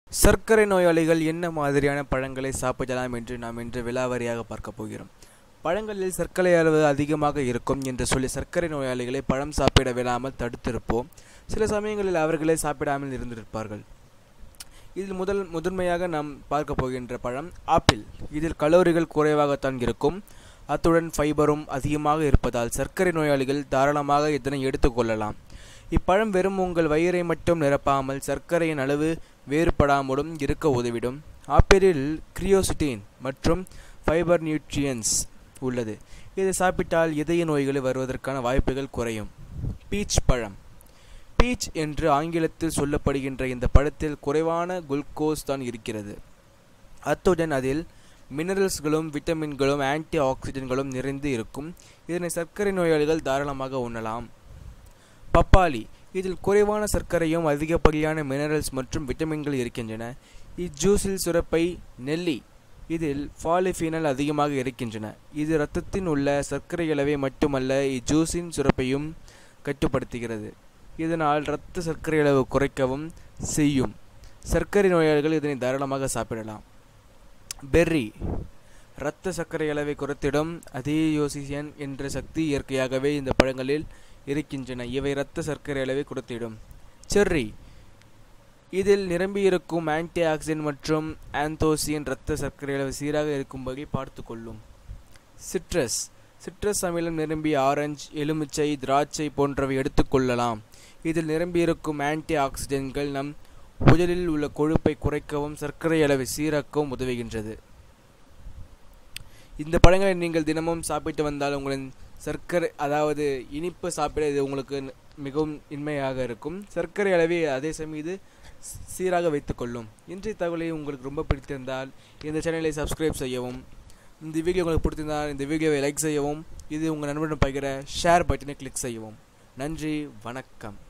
சர்க்கரை நோயாளிகள் என்ன மாதிரியான பழங்களை சாப்பிடலாம் என்று நாம் இன்று விலாவரியாக பார்க்க போகிறோம் பழங்களில் சர்க்கரை அளவு அதிகமாக இருக்கும் என்று சொல்லி சர்க்கரை நோயாளிகளை பழம் சாப்பிட விடாமல் தடுத்திருப்போம் சில சமயங்களில் அவர்களே சாப்பிடாமல் இருந்திருப்பார்கள் இதில் முதல் முதன்மையாக நாம் பார்க்க போகின்ற பழம் ஆப்பிள் இதில் கலோரிகள் குறைவாகத்தான் இருக்கும் அத்துடன் ஃபைபரும் அதிகமாக இருப்பதால் சர்க்கரை நோயாளிகள் தாராளமாக இதனை எடுத்துக்கொள்ளலாம் இப்பழம் வெறும் உங்கள் வயிறை மட்டும் நிரப்பாமல் சர்க்கரையின் அளவு வேறுபடாமலும் இருக்க உதவிடும் ஆப்பிளில் கிரியோசிட்டின் மற்றும் ஃபைபர் நியூட்ரியன்ஸ் உள்ளது இதை சாப்பிட்டால் இதய நோய்கள் வருவதற்கான வாய்ப்புகள் குறையும் பீச் பழம் பீச் என்று ஆங்கிலத்தில் சொல்லப்படுகின்ற இந்த பழத்தில் குறைவான குளுக்கோஸ் தான் இருக்கிறது அத்துடன் அதில் மினரல்ஸ்களும் விட்டமின்களும் ஆன்டி ஆக்சிடென்ட்களும் நிறைந்து இருக்கும் இதனை சர்க்கரை நோயாளிகள் தாராளமாக உண்ணலாம் பப்பாளி இதில் குறைவான சர்க்கரையும் அதிகப்படியான மினரல்ஸ் மற்றும் விட்டமின்கள் இருக்கின்றன இஜூஸில் சுரப்பை நெல்லி இதில் ஃபாலிஃபினல் அதிகமாக இருக்கின்றன இது இரத்தத்தின் உள்ள சர்க்கரை அளவை மட்டுமல்ல இஜூஸின் சுரப்பையும் கட்டுப்படுத்துகிறது இதனால் இரத்த சர்க்கரை அளவு குறைக்கவும் செய்யும் சர்க்கரை நோயாளிகள் இதனை தாராளமாக சாப்பிடலாம் பெர்ரி இரத்த சர்க்கரை அளவை குறைத்திடும் அதேயோசியன் என்ற சக்தி இயற்கையாகவே இந்த பழங்களில் இருக்கின்றன இவை இரத்த சர்க்கரை அளவை குறைத்திடும் செர்ரி இதில் நிரம்பியிருக்கும் ஆன்டி ஆக்சிடென்ட் மற்றும் ஆந்தோசியன் இரத்த சர்க்கரை அளவு சீராக இருக்கும்படி பார்த்து கொள்ளும் சிட்ரஸ் சிட்ரஸ் அமிலம் நிரம்பிய ஆரஞ்சு எலுமிச்சை திராட்சை போன்றவை எடுத்துக்கொள்ளலாம் இதில் நிரம்பியிருக்கும் ஆன்டி ஆக்சிடென்ட்கள் நம் உடலில் உள்ள கொழுப்பை குறைக்கவும் சர்க்கரை அளவை சீராக்கவும் உதவுகின்றது இந்த பழங்களை நீங்கள் தினமும் சாப்பிட்டு வந்தால் உங்களின் சர்க்கரை அதாவது இனிப்பு சாப்பிட இது உங்களுக்கு மிகவும் இன்மையாக இருக்கும் சர்க்கரை அளவை அதே சமயம் இது சீராக வைத்துக்கொள்ளும் இன்றைய தகவலை உங்களுக்கு ரொம்ப பிடித்திருந்தால் இந்த சேனலை சப்ஸ்கிரைப் செய்யவும் இந்த வீடியோ உங்களுக்கு பிடித்திருந்தால் இந்த வீடியோவை லைக் செய்யவும் இது உங்கள் நண்பருடன் பகிர ஷேர் பட்டனை கிளிக் செய்யவும் நன்றி வணக்கம்